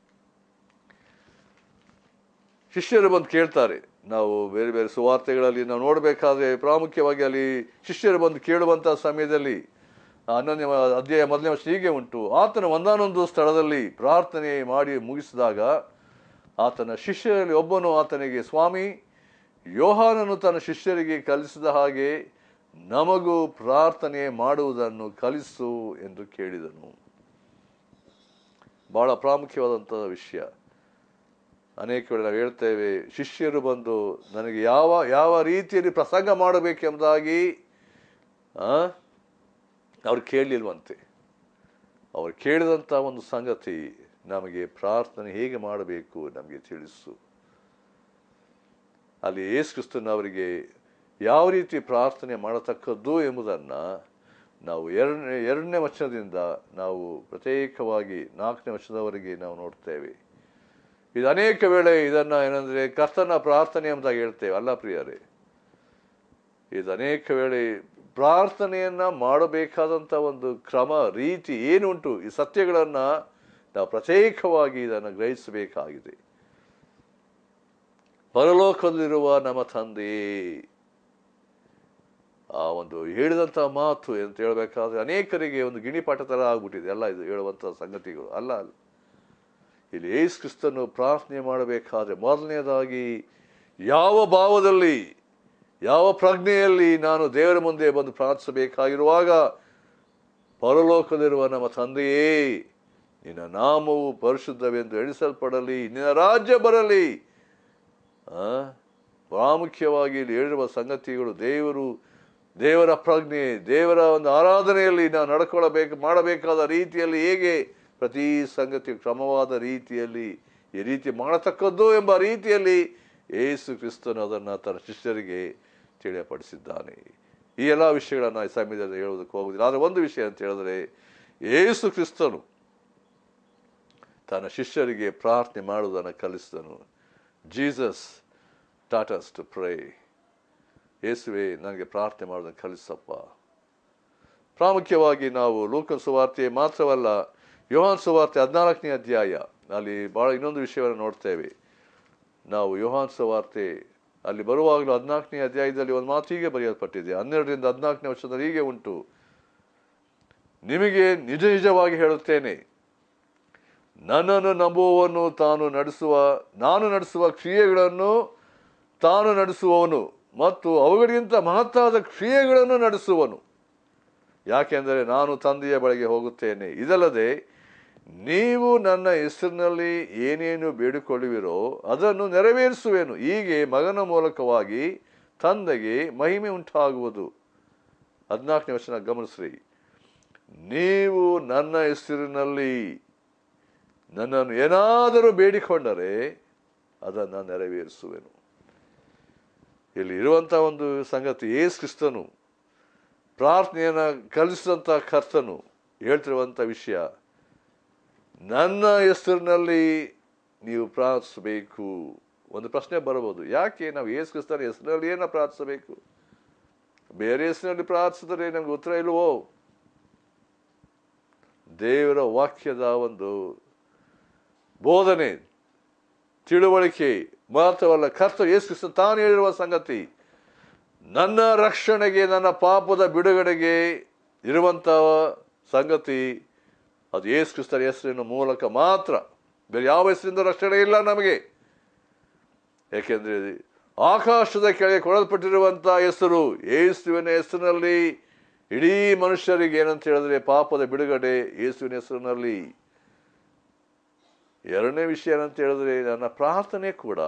ಶಿಷ್ಯರು ಬಂದು ಕೇಳ್ತಾರೆ ನಾವು ಬೇರೆ ಬೇರೆ ಸುವಾರ್ತೆಗಳಲ್ಲಿ ನಾವು ನೋಡಬೇಕಾದ್ರೆ ಪ್ರಾಮುಖ್ಯವಾಗಿ ಅಲ್ಲಿ ಶಿಷ್ಯರು ಬಂದು ಕೇಳುವಂಥ ಸಮಯದಲ್ಲಿ ಹನ್ನೊಂದನೇ ಅಧ್ಯಾಯ ಮೊದಲನೇ ವರ್ಷ ಹೀಗೆ ಉಂಟು ಆತನ ಒಂದಾನೊಂದು ಸ್ಥಳದಲ್ಲಿ ಪ್ರಾರ್ಥನೆ ಮಾಡಿ ಮುಗಿಸಿದಾಗ ಆತನ ಶಿಷ್ಯರಲ್ಲಿ ಒಬ್ಬನು ಆತನಿಗೆ ಸ್ವಾಮಿ ಯೋಹಾನನು ತನ್ನ ಶಿಷ್ಯರಿಗೆ ಕಲಿಸಿದ ಹಾಗೆ ನಮಗೂ ಪ್ರಾರ್ಥನೆ ಮಾಡುವುದನ್ನು ಕಲಿಸು ಎಂದು ಕೇಳಿದನು ಬಹಳ ಪ್ರಾಮುಖ್ಯವಾದಂಥ ವಿಷಯ ಅನೇಕ ವೇಳೆ ನಾವು ಹೇಳ್ತೇವೆ ಶಿಷ್ಯರು ಬಂದು ನನಗೆ ಯಾವ ಯಾವ ರೀತಿಯಲ್ಲಿ ಪ್ರಸಂಗ ಮಾಡಬೇಕೆಂಬುದಾಗಿ ಆ, ಅವ್ರು ಕೇಳಲಿಲ್ವಂತೆ ಅವ್ರು ಕೇಳಿದಂಥ ಒಂದು ಸಂಗತಿ ನಮಗೆ ಪ್ರಾರ್ಥನೆ ಹೇಗೆ ಮಾಡಬೇಕು ನಮಗೆ ತಿಳಿಸು ಅಲ್ಲಿ ಯೇಸು ಕ್ರಿಸ್ತನ್ ಅವರಿಗೆ ಯಾವ ರೀತಿ ಪ್ರಾರ್ಥನೆ ಮಾಡತಕ್ಕದ್ದು ಎಂಬುದನ್ನು ನಾವು ಎರಡನೇ ಎರಡನೇ ವಚನದಿಂದ ನಾವು ಪ್ರತ್ಯೇಕವಾಗಿ ನಾಲ್ಕನೇ ವಚನದವರೆಗೆ ನಾವು ನೋಡ್ತೇವೆ ಇದು ಅನೇಕ ವೇಳೆ ಇದನ್ನು ಏನಂದರೆ ಕರ್ತನ ಪ್ರಾರ್ಥನೆ ಎಂಬುದಾಗಿ ಹೇಳ್ತೇವೆ ಅಲ್ಲ ಪ್ರಿಯರೇ ಇದು ಅನೇಕ ವೇಳೆ ಪ್ರಾರ್ಥನೆಯನ್ನ ಮಾಡಬೇಕಾದಂಥ ಒಂದು ಕ್ರಮ ರೀತಿ ಏನುಂಟು ಈ ಸತ್ಯಗಳನ್ನು ನಾವು ಪ್ರತ್ಯೇಕವಾಗಿ ಇದನ್ನು ಗ್ರಹಿಸಬೇಕಾಗಿದೆ ಪರಲೋಕದಲ್ಲಿರುವ ನಮ್ಮ ತಂದೆ ಆ ಒಂದು ಹೇಳಿದಂಥ ಮಾತು ಅಂತ ಹೇಳ್ಬೇಕಾದ್ರೆ ಅನೇಕರಿಗೆ ಒಂದು ಗಿಣಿಪಾಠ ಥರ ಆಗ್ಬಿಟ್ಟಿದೆ ಅಲ್ಲ ಇದು ಹೇಳುವಂಥ ಸಂಗತಿಗಳು ಅಲ್ಲ ಅಲ್ಲ ಇಲ್ಲಿ ಯೇಸು ಕ್ರಿಸ್ತನು ಪ್ರಾರ್ಥನೆ ಮಾಡಬೇಕಾದ್ರೆ ಮೊದಲನೇದಾಗಿ ಯಾವ ಭಾವದಲ್ಲಿ ಯಾವ ಪ್ರಜ್ಞೆಯಲ್ಲಿ ನಾನು ದೇವರ ಮುಂದೆ ಬಂದು ಪ್ರಾರ್ಥಿಸಬೇಕಾಗಿರುವಾಗ ಪರಲೋಕದಲ್ಲಿರುವ ನಮ್ಮ ತಂದೆಯೇ ನಿನ್ನ ನಾಮವು ಪರಿಶುದ್ಧವೆಂದು ಎಣಿಸಲ್ಪಡಲಿ ನಿನ್ನ ರಾಜ್ಯ ಬರಲಿ ಆ? ಪ್ರಾಮುಖ್ಯವಾಗಿ ಇಲ್ಲಿ ಹೇಳಿರುವ ಸಂಗತಿಗಳು ದೇವರು ದೇವರ ಪ್ರಜ್ಞೆ ದೇವರ ಒಂದು ಆರಾಧನೆಯಲ್ಲಿ ನಾವು ನಡ್ಕೊಳ್ಳಬೇಕು ಮಾಡಬೇಕಾದ ರೀತಿಯಲ್ಲಿ ಹೇಗೆ ಪ್ರತಿ ಸಂಗತಿ ಕ್ರಮವಾದ ರೀತಿಯಲ್ಲಿ ಈ ರೀತಿ ಮಾಡತಕ್ಕದ್ದು ಎಂಬ ರೀತಿಯಲ್ಲಿ ಏಸು ಕ್ರಿಸ್ತನು ಅದನ್ನು ತನ್ನ ಶಿಷ್ಯರಿಗೆ ತಿಳಿಯಪಡಿಸಿದ್ದಾನೆ ಈ ಎಲ್ಲ ವಿಷಯಗಳನ್ನು ಈ ಸಮಯದಲ್ಲಿ ಹೇಳೋದಕ್ಕೆ ಹೋಗುವುದಿಲ್ಲ ಆದರೆ ಒಂದು ವಿಷಯ ಅಂತ ಹೇಳಿದ್ರೆ ಏಸು ಕ್ರಿಸ್ತನು ತನ್ನ ಶಿಷ್ಯರಿಗೆ ಪ್ರಾರ್ಥನೆ ಮಾಡುವುದನ್ನು ಕಲಿಸಿದನು ಜೀಸಸ್ ಟಾಟಸ್ ಟು ಪ್ರೇ ಯೇಸುವೆ ನನಗೆ ಪ್ರಾರ್ಥನೆ ಮಾಡೋದನ್ನು ಕಲಿಸಪ್ಪ ಪ್ರಾಮುಖ್ಯವಾಗಿ ನಾವು ಲೋಕನ್ ಸುವಾರ್ತೆ ಮಾತ್ರವಲ್ಲ ಯೋಹಾನ್ ಸುವಾರ್ತೆ ಹದಿನಾಲ್ಕನೇ ಅಧ್ಯಾಯ ಅಲ್ಲಿ ಭಾಳ ಇನ್ನೊಂದು ವಿಷಯವನ್ನು ನೋಡ್ತೇವೆ ನಾವು ಯೋಹಾನ್ ಸುವಾರ್ತೆ ಅಲ್ಲಿ ಬರುವಾಗಲೂ ಹದಿನಾಲ್ಕನೇ ಅಧ್ಯಾಯದಲ್ಲಿ ಒಂದು ಮಾತು ಹೀಗೆ ಬರೆಯಲ್ಪಟ್ಟಿದೆ ಹನ್ನೆರಡರಿಂದ ಹದಿನಾಲ್ಕನೇ ವರ್ಷದಲ್ಲಿ ಹೀಗೆ ಉಂಟು ನಿಮಗೆ ನಿಜ ನಿಜವಾಗಿ ಹೇಳುತ್ತೇನೆ ನನ್ನನ್ನು ನಂಬುವವನು ತಾನು ನಡೆಸುವ ನಾನು ನಡೆಸುವ ಕ್ರಿಯೆಗಳನ್ನು ತಾನು ನಡೆಸುವವನು ಮತ್ತು ಅವುಗಳಿಗಿಂತ ಮಹತ್ತಾದ ಕ್ರಿಯೆಗಳನ್ನು ನಡೆಸುವನು ಯಾಕೆಂದರೆ ನಾನು ತಂದೆಯ ಬಳಿಗೆ ಹೋಗುತ್ತೇನೆ ಇದಲ್ಲದೆ ನೀವು ನನ್ನ ಹೆಸರಿನಲ್ಲಿ ಏನೇನು ಬೇಡಿಕೊಳ್ಳುವಿರೋ ಅದನ್ನು ನೆರವೇರಿಸುವೆನು ಹೀಗೆ ಮಗನ ಮೂಲಕವಾಗಿ ತಂದೆಗೆ ಮಹಿಮೆ ಉಂಟಾಗುವುದು ಹದಿನಾಲ್ಕನೇ ವರ್ಷನ ಗಮನಿಸ್ರಿ ನೀವು ನನ್ನ ಹೆಸರಿನಲ್ಲಿ ನನ್ನನ್ನು ಏನಾದರೂ ಬೇಡಿಕೊಂಡರೆ ಅದನ್ನು ನೆರವೇರಿಸುವೆನು ಇಲ್ಲಿ ಇರುವಂಥ ಒಂದು ಸಂಗತಿ ಏಸು ಕ್ರಿಸ್ತನು ಪ್ರಾರ್ಥನೆಯನ್ನು ಕಲಿಸಿದಂಥ ಕರ್ತನು ಹೇಳ್ತಿರುವಂಥ ವಿಷಯ ನನ್ನ ಹೆಸರಿನಲ್ಲಿ ನೀವು ಪ್ರಾರ್ಥಿಸಬೇಕು ಒಂದು ಪ್ರಶ್ನೆ ಬರಬಹುದು ಯಾಕೆ ನಾವು ಏಸು ಕ್ರಿಸ್ತನ ಹೆಸರಿನಲ್ಲಿ ಏನ ಪ್ರಾರ್ಥಿಸಬೇಕು ಬೇರೆ ಹೆಸರಿನಲ್ಲಿ ಪ್ರಾರ್ಥಿಸಿದ್ರೆ ನಮ್ಗೆ ಉತ್ತರ ಇಲ್ವೋ ದೇವರ ವಾಕ್ಯದ ಒಂದು ಬೋಧನೆ ತಿಳುವಳಿಕೆ ಮಾತ್ರವಲ್ಲ ಕರ್ತ ಯೇಸು ಕ್ರಿಸ್ತ ತಾನು ಹೇಳಿರುವ ಸಂಗತಿ ನನ್ನ ರಕ್ಷಣೆಗೆ ನನ್ನ ಪಾಪದ ಬಿಡುಗಡೆಗೆ ಇರುವಂಥ ಸಂಗತಿ ಅದು ಯೇಸು ಕ್ರಿಸ್ತನ ಹೆಸರಿನ ಮೂಲಕ ಮಾತ್ರ ಬೇರೆ ಯಾವ ಹೆಸರಿಂದ ರಕ್ಷಣೆ ಇಲ್ಲ ನಮಗೆ ಏಕೆಂದರೆ ಆಕಾಶದ ಕೆಳಗೆ ಕೊಡಲ್ಪಟ್ಟಿರುವಂಥ ಹೆಸರು ಯೇಸುವಿನ ಹೆಸರಿನಲ್ಲಿ ಇಡೀ ಮನುಷ್ಯರಿಗೆ ಏನಂತ ಹೇಳಿದ್ರೆ ಪಾಪದ ಬಿಡುಗಡೆ ಯೇಸುವಿನ ಹೆಸರಿನಲ್ಲಿ ಎರಡನೇ ವಿಷಯ ಏನಂತ ಹೇಳಿದ್ರೆ ನನ್ನ ಪ್ರಾರ್ಥನೆ ಕೂಡ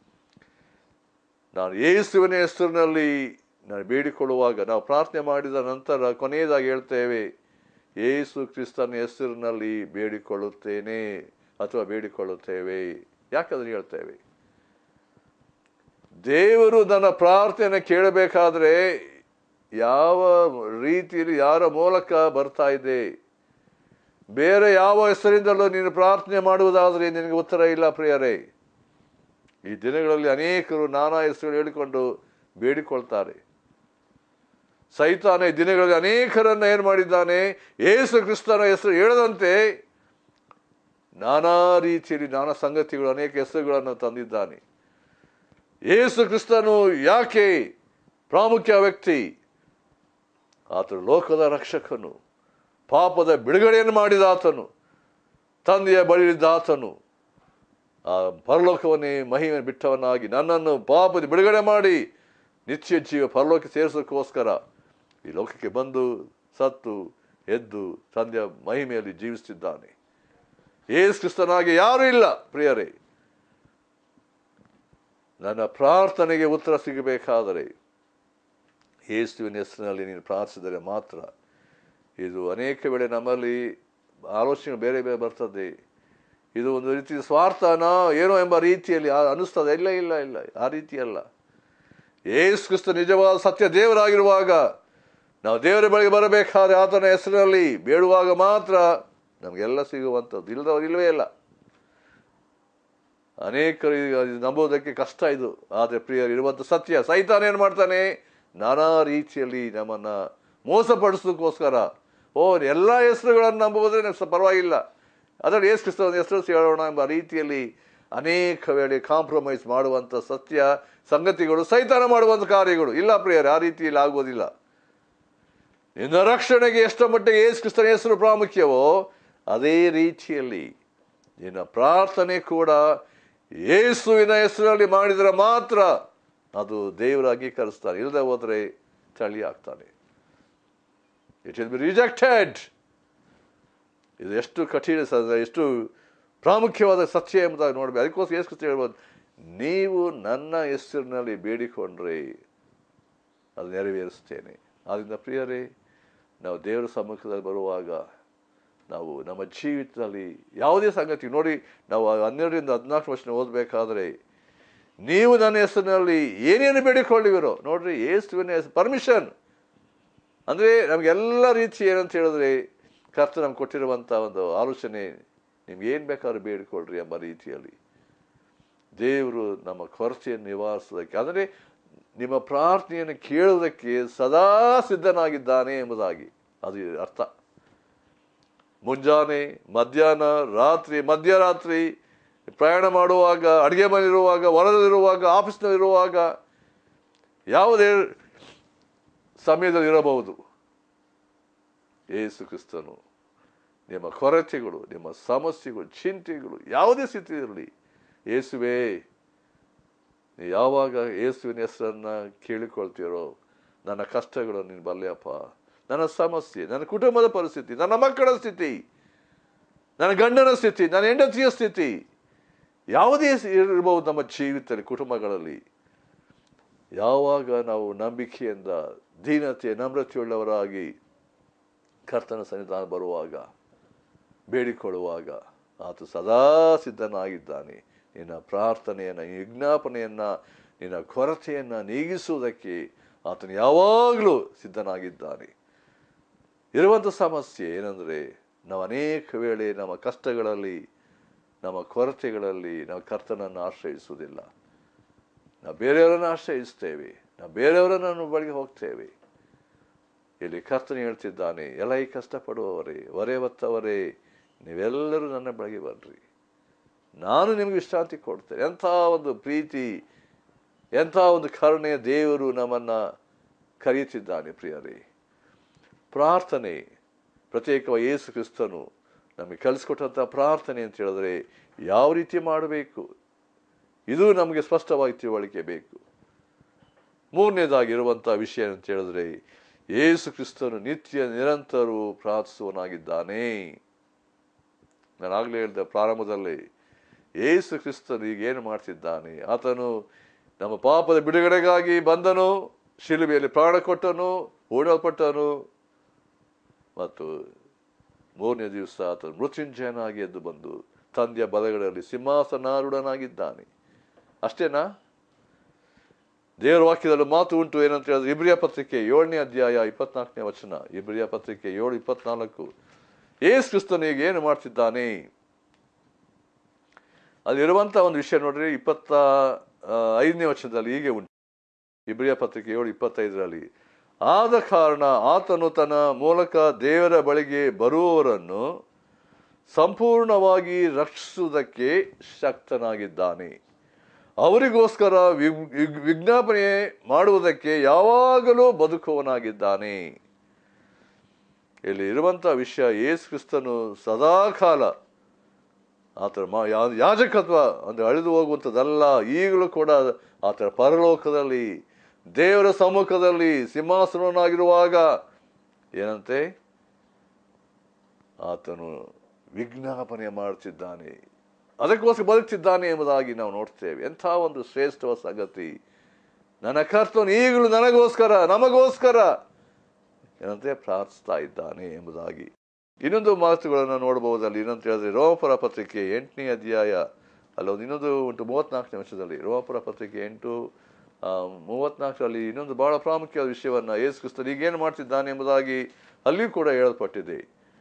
ನಾನು ಯೇಸುವಿನ ಹೆಸರಿನಲ್ಲಿ ನಾನು ಬೇಡಿಕೊಳ್ಳುವಾಗ ನಾವು ಪ್ರಾರ್ಥನೆ ಮಾಡಿದ ನಂತರ ಕೊನೆಯದಾಗಿ ಹೇಳ್ತೇವೆ ಯೇಸು ಕ್ರಿಸ್ತನ ಹೆಸರಿನಲ್ಲಿ ಬೇಡಿಕೊಳ್ಳುತ್ತೇನೆ ಅಥವಾ ಬೇಡಿಕೊಳ್ಳುತ್ತೇವೆ ಯಾಕಂದ್ರೆ ಹೇಳ್ತೇವೆ ದೇವರು ನನ್ನ ಪ್ರಾರ್ಥನೆ ಕೇಳಬೇಕಾದ್ರೆ ಯಾವ ರೀತಿಯಲ್ಲಿ ಯಾರ ಮೂಲಕ ಬರ್ತಾ ಇದೆ ಬೇರೆ ಯಾವ ಹೆಸರಿಂದಲೂ ನೀನು ಪ್ರಾರ್ಥನೆ ಮಾಡುವುದಾದರೆ ನಿನಗೆ ಉತ್ತರ ಇಲ್ಲ ಪ್ರಿಯರೇ ಈ ದಿನಗಳಲ್ಲಿ ಅನೇಕರು ನಾನಾ ಹೆಸರುಗಳು ಹೇಳಿಕೊಂಡು ಬೇಡಿಕೊಳ್ತಾರೆ ಸೈತಾನ ಈ ದಿನಗಳಲ್ಲಿ ಅನೇಕರನ್ನ ಏನು ಮಾಡಿದ್ದಾನೆ ಏಸು ಕ್ರಿಸ್ತನ ಹೆಸರು ಹೇಳದಂತೆ ನಾನಾ ರೀತಿಯಲ್ಲಿ ನಾನಾ ಸಂಗತಿಗಳು ಅನೇಕ ಹೆಸರುಗಳನ್ನು ತಂದಿದ್ದಾನೆ ಏಸು ಕ್ರಿಸ್ತನು ಯಾಕೆ ಪ್ರಾಮುಖ್ಯ ವ್ಯಕ್ತಿ ಆತನು ಲೋಕದ ರಕ್ಷಕನು ಪಾಪದ ಬಿಡುಗಡೆಯನ್ನು ಮಾಡಿದ ಆತನು ತಂದೆಯ ಬಳಿಯಿದ್ದ ಆತನು ಆ ಪರಲೋಕವನ್ನೇ ಮಹಿಮೆ ಬಿಟ್ಟವನಾಗಿ ನನ್ನನ್ನು ಪಾಪದ ಬಿಡುಗಡೆ ಮಾಡಿ ನಿತ್ಯ ಜೀವ ಪರಲೋಕ ಸೇರಿಸೋಕ್ಕೋಸ್ಕರ ಈ ಲೋಕಕ್ಕೆ ಬಂದು ಸತ್ತು ಎದ್ದು ತಂದೆಯ ಮಹಿಮೆಯಲ್ಲಿ ಜೀವಿಸುತ್ತಿದ್ದಾನೆ ಏಸು ಕ್ರಿಸ್ತನಾಗಿ ಯಾರೂ ಇಲ್ಲ ಪ್ರಿಯರೇ ನನ್ನ ಪ್ರಾರ್ಥನೆಗೆ ಉತ್ತರ ಸಿಗಬೇಕಾದರೆ ಯೇಸುವಿನ ಹೆಸರಿನಲ್ಲಿ ನೀನು ಪ್ರಾರ್ಥಿಸಿದರೆ ಮಾತ್ರ ಇದು ಅನೇಕ ವೇಳೆ ನಮ್ಮಲ್ಲಿ ಆಲೋಚನೆ ಬೇರೆ ಬೇರೆ ಬರ್ತದೆ ಇದು ಒಂದು ರೀತಿ ಸ್ವಾರ್ಥನ ಏನೋ ಎಂಬ ರೀತಿಯಲ್ಲಿ ಆ- ಅನಿಸ್ತದೆ ಇಲ್ಲ ಇಲ್ಲ ಇಲ್ಲ ಆ ರೀತಿ ಅಲ್ಲ ಯೇಸು ಕ್ರಿಸ್ತ ನಿಜವಾದ ಸತ್ಯ ದೇವರಾಗಿರುವಾಗ ನಾವು ದೇವರ ಬಳಿಗೆ ಬರಬೇಕಾದ್ರೆ ಆತನ ಹೆಸರಿನಲ್ಲಿ ಬೇಡುವಾಗ ಮಾತ್ರ ನಮಗೆಲ್ಲ ಸಿಗುವಂಥದ್ದು ಇಲ್ಲದವ್ರು ಇಲ್ಲವೇ ಇಲ್ಲ ಅನೇಕರು ಈಗ ಇದು ನಂಬೋದಕ್ಕೆ ಕಷ್ಟ ಇದು ಆದರೆ ಪ್ರಿಯರು ಇರುವಂಥ ಸತ್ಯ ಸೈತಾನ ಏನು ಮಾಡ್ತಾನೆ ನಾನಾ ರೀತಿಯಲ್ಲಿ ನಮ್ಮನ್ನ ಮೋಸಪಡಿಸೋದಕ್ಕೋಸ್ಕರ ಓ ಎಲ್ಲ ಹೆಸರುಗಳನ್ನು ನಂಬುವುದ್ರೆ ನಮ್ಗೆ ಸ- ಪರವಾಗಿಲ್ಲ ಅದರಲ್ಲಿ ಏಸು ಕ್ರಿಸ್ತನ ಹೆಸರು ಹೇಳೋಣ ಎಂಬ ರೀತಿಯಲ್ಲಿ ಅನೇಕ ವೇಳೆ ಕಾಂಪ್ರಮೈಸ್ ಮಾಡುವಂಥ ಸತ್ಯ ಸಂಗತಿಗಳು ಸೈತಾನ ಮಾಡುವಂಥ ಕಾರ್ಯಗಳು ಇಲ್ಲ ಪ್ರಿಯರು ಆ ರೀತಿಯಲ್ಲಿ ಆಗುವುದಿಲ್ಲ ನಿನ್ನ ರಕ್ಷಣೆಗೆ ಎಷ್ಟ ಮಟ್ಟಿಗೆ ಯೇಸು ಕ್ರಿಸ್ತನ ಹೆಸರು ಪ್ರಾಮುಖ್ಯವೋ ಅದೇ ರೀತಿಯಲ್ಲಿ ನಿನ್ನ ಪ್ರಾರ್ಥನೆ ಕೂಡ ಯೇಸುವಿನ ಹೆಸರಲ್ಲಿ ಮಾಡಿದರೆ ಮಾತ್ರ ಅದು ದೇವರು ಅಂಗೀಕರಿಸ್ತಾನೆ ಇಲ್ಲದೆ ಹೋದರೆ ಚಳಿ ಆಗ್ತಾನೆ ಇಟ್ ವಿಲ್ ಬಿ ರಿಜೆಕ್ಟೆಡ್ ಇದು ಎಷ್ಟು ಕಠಿಣ ಸ- ಎಷ್ಟು ಪ್ರಾಮುಖ್ಯವಾದ ಸತ್ಯ ಎಂಬುದಾಗಿ ನೋಡಬೇಕು ಅದಕ್ಕೋಸ್ಕರ ಯೇಸು ಕ್ರಿಸ್ತ ಹೇಳ್ಬೋದು ನೀವು ನನ್ನ ಹೆಸರಿನಲ್ಲಿ ಬೇಡಿಕೊಂಡ್ರೆ ಅದು ನೆರವೇರಿಸ್ತೇನೆ ಆದ್ದರಿಂದ ಪ್ರಿಯರೇ ನಾವು ದೇವರ ಸಮ್ಮುಖದಲ್ಲಿ ಬರುವಾಗ ನಾವು ನಮ್ಮ ಜೀವಿತದಲ್ಲಿ ಯಾವುದೇ ಸಂಗತಿ ನೋಡಿ ನಾವು ಆ ಹನ್ನೆರಡರಿಂದ ಹದಿನಾಲ್ಕು ವರ್ಷ ಓದಬೇಕಾದ್ರೆ ನೀವು ನನ್ನ ಹೆಸರಿನಲ್ಲಿ ಏನೇನು ಬೇಡಿಕೊಳ್ಳುವಿರೋ ನೋಡ್ರಿ ಯೇಸುವಿನ ಹೆಸರು ಪರ್ಮಿಷನ್ ಅಂದರೆ ನಮಗೆಲ್ಲ ರೀತಿ ಏನಂತ ಹೇಳಿದ್ರೆ ಕರ್ತ ನಮ್ಗೆ ಕೊಟ್ಟಿರುವಂಥ ಒಂದು ಆಲೋಚನೆ ನಿಮ್ಗೆ ಏನು ಬೇಕಾದ್ರೂ ಬೇಡಿಕೊಳ್ಳ್ರಿ ಎಂಬ ರೀತಿಯಲ್ಲಿ ದೇವರು ನಮ್ಮ ಕೊರತೆಯನ್ನು ನಿವಾರಿಸೋದಕ್ಕೆ ಅಂದರೆ ನಿಮ್ಮ ಪ್ರಾರ್ಥನೆಯನ್ನು ಕೇಳುವುದಕ್ಕೆ ಸದಾ ಸಿದ್ಧನಾಗಿದ್ದಾನೆ ಎಂಬುದಾಗಿ ಅದು ಅರ್ಥ ಮುಂಜಾನೆ ಮಧ್ಯಾಹ್ನ ರಾತ್ರಿ ಮಧ್ಯರಾತ್ರಿ ಪ್ರಯಾಣ ಮಾಡುವಾಗ ಅಡುಗೆ ಮನೆಯಿರುವಾಗ ಹೊಲದಲ್ಲಿರುವಾಗ ಆಫೀಸ್ನಲ್ಲಿರುವಾಗ ಯಾವುದೇ ಸಮಯದಲ್ಲಿ ಇರಬಹುದು ಯೇಸು ಕ್ರಿಸ್ತನು ನಿಮ್ಮ ಕೊರತೆಗಳು ನಿಮ್ಮ ಸಮಸ್ಯೆಗಳು ಚಿಂತೆಗಳು ಯಾವುದೇ ಸ್ಥಿತಿ ಇರಲಿ ಯೇಸುವೇ ನೀವು ಯಾವಾಗ ಯೇಸುವಿನ ಹೆಸರನ್ನು ಕೇಳಿಕೊಳ್ತೀರೋ ನನ್ನ ಕಷ್ಟಗಳು ನೀನು ಬಲ್ಲೆಯಪ್ಪ ನನ್ನ ಸಮಸ್ಯೆ ನನ್ನ ಕುಟುಂಬದ ಪರಿಸ್ಥಿತಿ ನನ್ನ ಮಕ್ಕಳ ಸ್ಥಿತಿ ನನ್ನ ಗಂಡನ ಸ್ಥಿತಿ ನನ್ನ ಹೆಂಡತಿಯ ಸ್ಥಿತಿ ಯಾವುದೇ ಇರಬಹುದು ನಮ್ಮ ಜೀವಿತದಲ್ಲಿ ಕುಟುಂಬಗಳಲ್ಲಿ ಯಾವಾಗ ನಾವು ನಂಬಿಕೆಯಿಂದ ದೀನತೆ ನಮ್ರತೆಯುಳ್ಳವರಾಗಿ ಕರ್ತನ ಸನ್ನಿಧಾನ ಬರುವಾಗ ಬೇಡಿಕೊಳ್ಳುವಾಗ ಆತ ಸದಾ ಸಿದ್ಧನಾಗಿದ್ದಾನೆ ನಿನ್ನ ಪ್ರಾರ್ಥನೆಯನ್ನು ವಿಜ್ಞಾಪನೆಯನ್ನು ನಿನ್ನ ಕೊರತೆಯನ್ನು ನೀಗಿಸುವುದಕ್ಕೆ ಆತನು ಯಾವಾಗಲೂ ಸಿದ್ಧನಾಗಿದ್ದಾನೆ ಇರುವಂಥ ಸಮಸ್ಯೆ ಏನಂದರೆ ನಾವು ಅನೇಕ ವೇಳೆ ನಮ್ಮ ಕಷ್ಟಗಳಲ್ಲಿ ನಮ್ಮ ಕೊರತೆಗಳಲ್ಲಿ ನಾವು ಕರ್ತನನ್ನು ಆಶ್ರಯಿಸುವುದಿಲ್ಲ ನಾವು ಬೇರೆಯವರನ್ನು ಆಶ್ರಯಿಸ್ತೇವೆ ನಾವು ಬೇರೆಯವರನ್ನು ಬಳಿಗೆ ಹೋಗ್ತೇವೆ ಇಲ್ಲಿ ಕರ್ತನ ಹೇಳ್ತಿದ್ದಾನೆ ಎಲ್ಲ ಈ ಕಷ್ಟಪಡುವವರೇ ಹೊರೆ ಹೊತ್ತವರೇ ನೀವೆಲ್ಲರೂ ನನ್ನ ಬಳಿಗೆ ಬರ್ರಿ ನಾನು ನಿಮಗೆ ವಿಶ್ರಾಂತಿ ಕೊಡ್ತೇನೆ ಎಂಥ ಒಂದು ಪ್ರೀತಿ ಎಂಥ ಒಂದು ಕರುಣೆಯ ದೇವರು ನಮ್ಮನ್ನು ಕರೆಯುತ್ತಿದ್ದಾನೆ ಪ್ರಿಯರೇ ಪ್ರಾರ್ಥನೆ ಪ್ರತ್ಯೇಕವಾಗಿ ಯೇಸು ಕ್ರಿಸ್ತನು ನಮಗೆ ಕಲಿಸ್ಕೊಟ್ಟಂಥ ಪ್ರಾರ್ಥನೆ ಅಂತ ಹೇಳಿದ್ರೆ ಯಾವ ರೀತಿ ಮಾಡಬೇಕು ಇದು ನಮಗೆ ಸ್ಪಷ್ಟವಾಗಿ ತಿಳುವಳಿಕೆ ಬೇಕು ಮೂರನೇದಾಗಿರುವಂಥ ವಿಷಯ ಅಂತ ಹೇಳಿದ್ರೆ ಯೇಸು ಕ್ರಿಸ್ತನು ನಿತ್ಯ ನಿರಂತರವೂ ಪ್ರಾರ್ಥಿಸುವನಾಗಿದ್ದಾನೆ ನಾನು ಆಗಲೇ ಹೇಳಿದ ಪ್ರಾರಂಭದಲ್ಲಿ ಯೇಸು ಕ್ರಿಸ್ತನು ಈಗ ಏನು ಮಾಡ್ತಿದ್ದಾನೆ ಆತನು ನಮ್ಮ ಪಾಪದ ಬಿಡುಗಡೆಗಾಗಿ ಬಂದನು ಶಿಲುಬೆಯಲ್ಲಿ ಪ್ರಾಣ ಕೊಟ್ಟನು ಓಡಲ್ಪಟ್ಟನು ಮತ್ತು ಮೂರನೇ ದಿವಸ ಆತನು ಮೃತ್ಯುಂಜಯನಾಗಿ ಎದ್ದು ಬಂದು ತಂದೆಯ ಬಲಗಳಲ್ಲಿ ಸಿಂಹಾಸನಾರೂಢನಾಗಿದ್ದಾನೆ ಅಷ್ಟೇನಾ ದೇವರ ವಾಕ್ಯದಲ್ಲಿ ಮಾತು ಉಂಟು ಏನಂತ ಹೇಳಿದ್ರೆ ಇಬ್ರಿಯ ಪತ್ರಿಕೆ ಏಳನೇ ಅಧ್ಯಾಯ ಇಪ್ಪತ್ನಾಲ್ಕನೇ ವಚನ ಇಬ್ರಿಯ ಪತ್ರಿಕೆ ಏಳು ಇಪ್ಪತ್ನಾಲ್ಕು ಏಸು ಕ್ರಿಸ್ತನು ಈಗ ಏನು ಮಾಡ್ತಿದ್ದಾನೆ ಅಲ್ಲಿರುವಂಥ ಒಂದು ವಿಷಯ ನೋಡ್ರಿ ಇಪ್ಪತ್ತ ಆ, ಐದನೇ ವಚನದಲ್ಲಿ ಹೀಗೆ ಉಂಟು ಇಬ್ರಿಯ ಪತ್ರಿಕೆ ಏಳು ಇಪ್ಪತ್ತೈದರಲ್ಲಿ ಆದ ಕಾರಣ ಆತನು ತನ್ನ ಮೂಲಕ ದೇವರ ಬಳಿಗೆ ಬರುವವರನ್ನು ಸಂಪೂರ್ಣವಾಗಿ ರಕ್ಷಿಸುವುದಕ್ಕೆ ಶಕ್ತನಾಗಿದ್ದಾನೆ ಅವರಿಗೋಸ್ಕರ ವಿಗ್- ವಿಗ್- ವಿಜ್ಞಾಪನೆ ಮಾಡುವುದಕ್ಕೆ ಯಾವಾಗಲೂ ಬದುಕುವನಾಗಿದ್ದಾನೆ ಇಲ್ಲಿ ಇರುವಂಥ ವಿಷಯ ಯೇಸು ಕ್ರಿಸ್ತನು ಸದಾಕಾಲ ಆತರ ಮಾ ಯಾ- ಯಾಜಕತ್ವ ಅಂದರೆ ಅಳಿದು ಹೋಗುವಂಥದ್ದಲ್ಲ ಈಗಲೂ ಕೂಡ ಆತರ ಪರಲೋಕದಲ್ಲಿ ದೇವರ ಸಮ್ಮುಖದಲ್ಲಿ ಸಿಂಹಾಸನನಾಗಿರುವಾಗ ಏನಂತೆ ಆತನು ವಿಜ್ಞಾಪನೆ ಮಾಡುತ್ತಿದ್ದಾನೆ ಅದಕ್ಕೋಸ್ಕರ ಬದುಕ್ತಿದ್ದಾನೆ ಎಂಬುದಾಗಿ ನಾವು ನೋಡ್ತೇವೆ ಎಂಥ ಒಂದು ಶ್ರೇಷ್ಠವ ಸಂಗತಿ ನನ್ನ ಕರ್ತನು ಈಗಲೂ ನನಗೋಸ್ಕರ ನಮಗೋಸ್ಕರ ಏನಂತೆ ಪ್ರಾರ್ಥಿಸ್ತಾ ಇದ್ದಾನೆ ಎಂಬುದಾಗಿ ಇನ್ನೊಂದು ಮಾತುಗಳನ್ನು ನೋಡಬಹುದಲ್ಲಿ ಏನಂತ ಹೇಳಿದ್ರೆ ರೋಮಪುರ ಪತ್ರಿಕೆ ಎಂಟನೇ ಅಧ್ಯಾಯ ಅಲ್ಲೊಂದು ಇನ್ನೊಂದು ಉಂಟು ಮೂವತ್ನಾಲ್ಕನೇ ವರ್ಷದಲ್ಲಿ ರೋಮಪುರ ಪತ್ರಿಕೆ ಎಂಟು ಆ, ಮೂವತ್ನಾಲ್ಕರಲ್ಲಿ ಇನ್ನೊಂದು ಬಹಳ ಪ್ರಾಮುಖ್ಯವಾದ ವಿಷಯವನ್ನು ಯೇಸು ಕ್ರಿಸ್ತನು ಈಗೇನು ಮಾಡ್ತಿದ್ದಾನೆ ಎಂಬುದಾಗಿ ಅಲ್ಲಿಯೂ ಕೂಡ ಹೇಳಲ್ಪಟ್ಟಿದೆ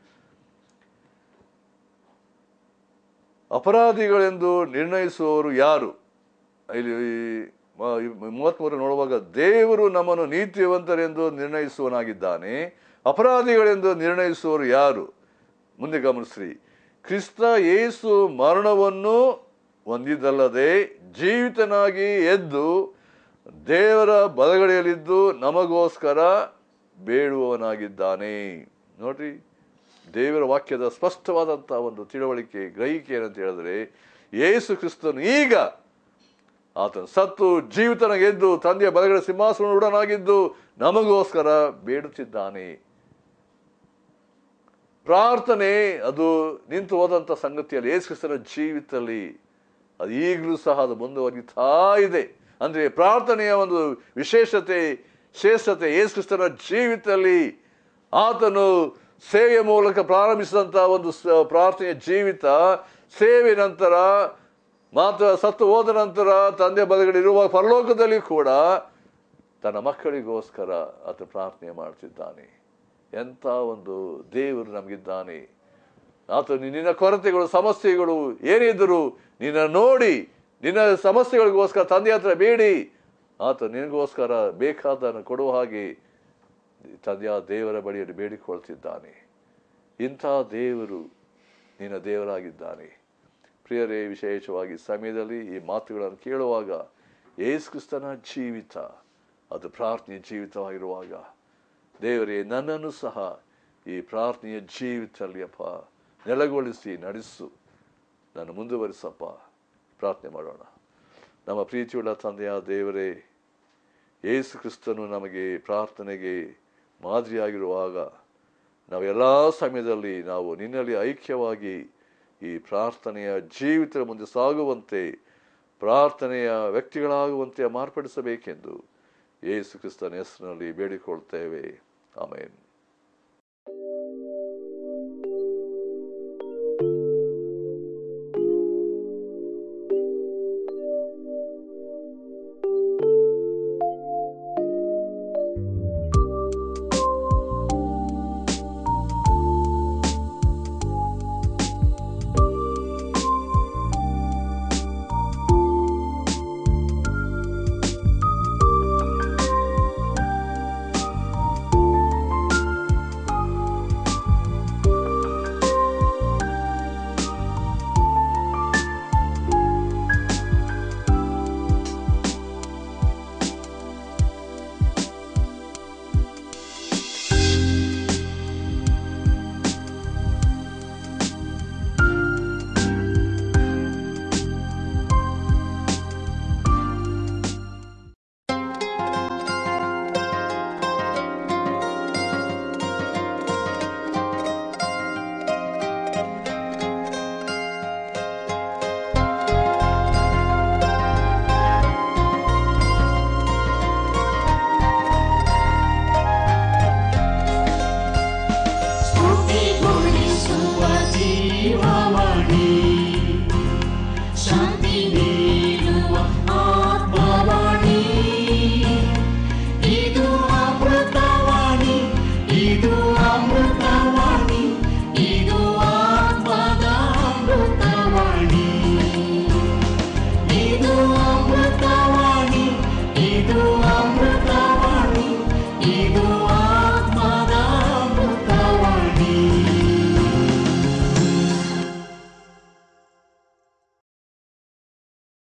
ಅಪರಾಧಿಗಳೆಂದು ನಿರ್ಣಯಿಸುವವರು ಯಾರು ಇಲ್ಲಿ ಮೂವತ್ಮೂರು ನೋಡುವಾಗ ದೇವರು ನಮ್ಮನ್ನು ನೀತಿವಂತರೆಂದು ನಿರ್ಣಯಿಸುವನಾಗಿದ್ದಾನೆ ಅಪರಾಧಿಗಳೆಂದು ನಿರ್ಣಯಿಸುವವರು ಯಾರು ಮುಂದೆ ಗಮನಿಸ್ರಿ ಕ್ರಿಸ್ತ ಯೇಸು ಮರಣವನ್ನು ಹೊಂದಿದ್ದಲ್ಲದೆ ಜೀವಿತನಾಗಿ ಎದ್ದು ದೇವರ ಬಲಗಡೆಯಲ್ಲಿದ್ದು ನಮಗೋಸ್ಕರ ಬೇಡುವವನಾಗಿದ್ದಾನೆ ನೋಡ್ರಿ ದೇವರ ವಾಕ್ಯದ ಸ್ಪಷ್ಟವಾದಂಥ ಒಂದು ತಿಳುವಳಿಕೆ ಗ್ರಹಿಕೆ ಏನಂತ ಹೇಳಿದ್ರೆ ಯೇಸು ಕ್ರಿಸ್ತನು ಈಗ ಆತನು ಸತ್ತು ಜೀವಿತನ ಗೆದ್ದು ತಂದೆಯ ಬಲಗಡೆ ಸಿಂಹಾಸನ ಉಡನಾಗಿದ್ದು ನಮಗೋಸ್ಕರ ಬೇಡುತ್ತಿದ್ದಾನೆ ಪ್ರಾರ್ಥನೆ ಅದು ನಿಂತು ಹೋದಂಥ ಸಂಗತಿಯಲ್ಲಿ ಯೇಸು ಕ್ರಿಸ್ತನ ಜೀವಿತದಲ್ಲಿ ಅದು ಈಗಲೂ ಸಹ ಅದು ಮುಂದುವರಿತಾ ಇದೆ ಅಂದರೆ ಪ್ರಾರ್ಥನೆಯ ಒಂದು ವಿಶೇಷತೆ ಶ್ರೇಷ್ಠತೆ ಯೇಸು ಕ್ರಿಸ್ತನ ಜೀವಿತದಲ್ಲಿ ಆತನು ಸೇವೆಯ ಮೂಲಕ ಪ್ರಾರಂಭಿಸಿದಂಥ ಒಂದು ಸ- ಪ್ರಾರ್ಥನೆಯ ಜೀವಿತ ಸೇವೆ ನಂತರ ಮಾತ್ರ ಸತ್ತು ಹೋದ ನಂತರ ತಂದೆ ಬಲಗಡೆ ಇರುವ ಪರಲೋಕದಲ್ಲಿ ಕೂಡ ತನ್ನ ಮಕ್ಕಳಿಗೋಸ್ಕರ ಆತ ಪ್ರಾರ್ಥನೆ ಮಾಡ್ತಿದ್ದಾನೆ ಎಂಥ ಒಂದು ದೇವರು ನಮಗಿದ್ದಾನೆ ಆತ ನಿನ್ನ ಕೊರತೆಗಳು ಸಮಸ್ಯೆಗಳು ಏನಿದ್ದರೂ ನಿನ್ನ ನೋಡಿ ನಿನ್ನ ಸಮಸ್ಯೆಗಳಿಗೋಸ್ಕರ ತಂದೆ ಹತ್ರ ಬೇಡಿ ಆತ ನಿನಗೋಸ್ಕರ ಬೇಕಾದನ್ನು ಕೊಡುವ ಹಾಗೆ ತಂದೆಯ ದೇವರ ಬಳಿಯಲ್ಲಿ ಬೇಡಿಕೊಳ್ತಿದ್ದಾನೆ ಇಂಥ ದೇವರು ನಿನ್ನ ದೇವರಾಗಿದ್ದಾನೆ ಪ್ರಿಯರೇ ವಿಶೇಷವಾಗಿ ಸಮಯದಲ್ಲಿ ಈ ಮಾತುಗಳನ್ನು ಕೇಳುವಾಗ ಯೇಸು ಕ್ರಿಸ್ತನ ಜೀವಿತ ಅದು ಪ್ರಾರ್ಥನೆಯ ಜೀವಿತವಾಗಿರುವಾಗ ದೇವರೇ ನನ್ನನ್ನು ಸಹ ಈ ಪ್ರಾರ್ಥನೆಯ ಜೀವಿತದಲ್ಲಿ ಅಪ್ಪ ನೆಲೆಗೊಳಿಸಿ ನಡೆಸು ನಾನು ಮುಂದುವರಿಸಪ್ಪ ಪ್ರಾರ್ಥನೆ ಮಾಡೋಣ ನಮ್ಮ ಪ್ರೀತಿಯುಳ್ಳ ತಂದೆಯ ದೇವರೇ ಯೇಸು ಕ್ರಿಸ್ತನು ನಮಗೆ ಪ್ರಾರ್ಥನೆಗೆ ಮಾದರಿಯಾಗಿರುವಾಗ ನಾವು ಎಲ್ಲ ಸಮಯದಲ್ಲಿ ನಾವು ನಿನ್ನಲ್ಲಿ ಐಕ್ಯವಾಗಿ ಈ ಪ್ರಾರ್ಥನೆಯ ಜೀವಿತ ಮುಂದೆ ಸಾಗುವಂತೆ ಪ್ರಾರ್ಥನೆಯ ವ್ಯಕ್ತಿಗಳಾಗುವಂತೆ ಮಾರ್ಪಡಿಸಬೇಕೆಂದು ಯೇಸು ಕ್ರಿಸ್ತನ ಹೆಸರಿನಲ್ಲಿ ಬೇಡಿಕೊಳ್ತೇವೆ ಆಮೇನ್